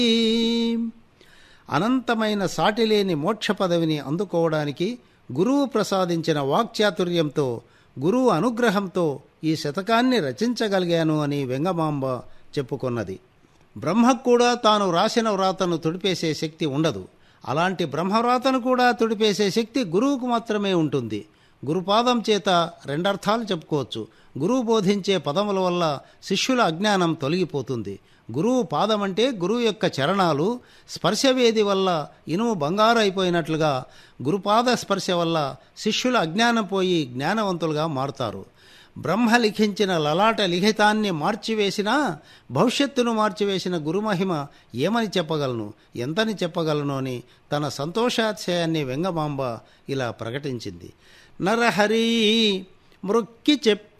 అనంతమైన సాటిలేని మోక్ష పదవిని అందుకోవడానికి గురువు ప్రసాదించిన వాక్చాతుర్యంతో గురువు అనుగ్రహంతో ఈ శతకాన్ని రచించగలిగాను అని వెంగమాంబ చెప్పుకొన్నది బ్రహ్మకు కూడా తాను రాసిన వ్రాతను తుడిపేసే శక్తి ఉండదు అలాంటి బ్రహ్మవ్రాతను కూడా తుడిపేసే శక్తి గురువుకు మాత్రమే ఉంటుంది గురుపాదం చేత రెండర్థాలు చెప్పుకోవచ్చు గురువు బోధించే పదముల వల్ల శిష్యుల అజ్ఞానం తొలగిపోతుంది గురువు పాదం అంటే గురువు యొక్క చరణాలు స్పర్శవేది వల్ల ఇనుము బంగారు అయిపోయినట్లుగా గురుపాద స్పర్శ వల్ల శిష్యుల అజ్ఞానం పోయి జ్ఞానవంతులుగా మారుతారు బ్రహ్మ లిఖించిన లలాట లిఖితాన్ని మార్చివేసినా భవిష్యత్తును మార్చివేసిన గురుమహిమ ఏమని చెప్పగలను ఎంతని చెప్పగలను అని తన సంతోషాతిశయాన్ని వెంగమాంబ ఇలా ప్రకటించింది నరహరి మృక్కి చెప్పి